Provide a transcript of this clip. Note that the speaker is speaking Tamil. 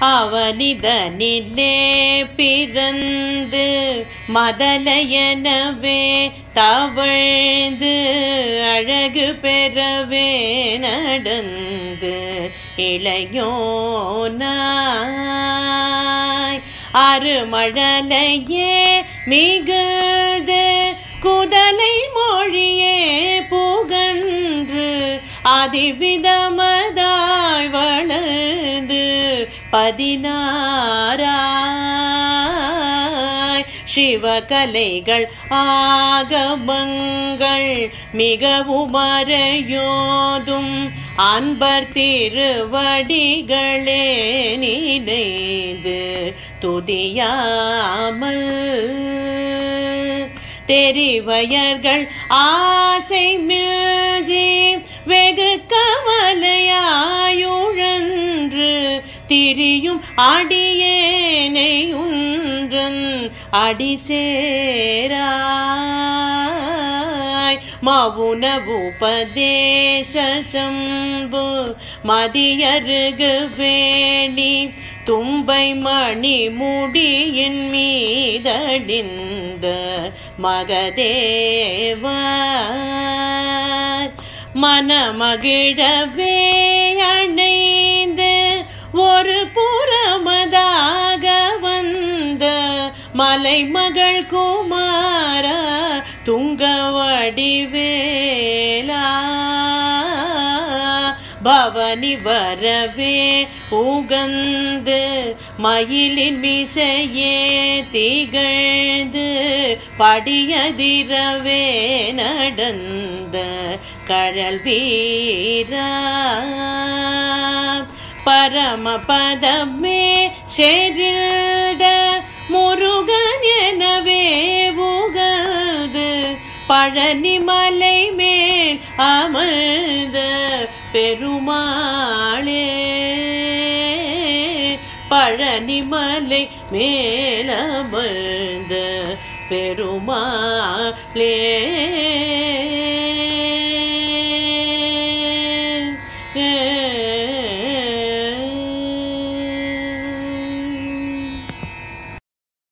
அவனிதனிலே பிறந்து மதலையனவே தவழ்ந்து அழகு பெறவே நடந்து இளையோனாய் அருமழலையே மிகுது குதலை மொழியே புகன்று அதிவிதமதாய் வளர்ந்து பதினாராய் சிவகலைகள் ஆகமங்கள் மிகவும் அறையோதும் அன்பர் திருவடிகளே நினைந்து துதியாமல் தெரிவயர்கள் ஆசை மிழ்ஜி வெகு கவலையாயுழன்று திரியும் அடியேனை உன்றன் அடிசேராய் மவுன உபதேச சம்பு மதியருகு வேணி தும்பை மணி முடியின் மீதடிந்த மகதேவர் மனமகிழவே அணைந்து ஒரு புறமதாக வந்த மலைமகள் குமார துங்கவடிவேலா பவனி வரவே உகந்து மயிலின் மிசையே திகழ்ந்து படியதிரவே நடந்த கழல் வீரா பரமபதமே செறிந்த முருகன் எனவே உகந்து பழனி மலை மேல் அமர்ந்த பெருமாளே பழனி மலை மேல் அமர்ந்த பெருமாளே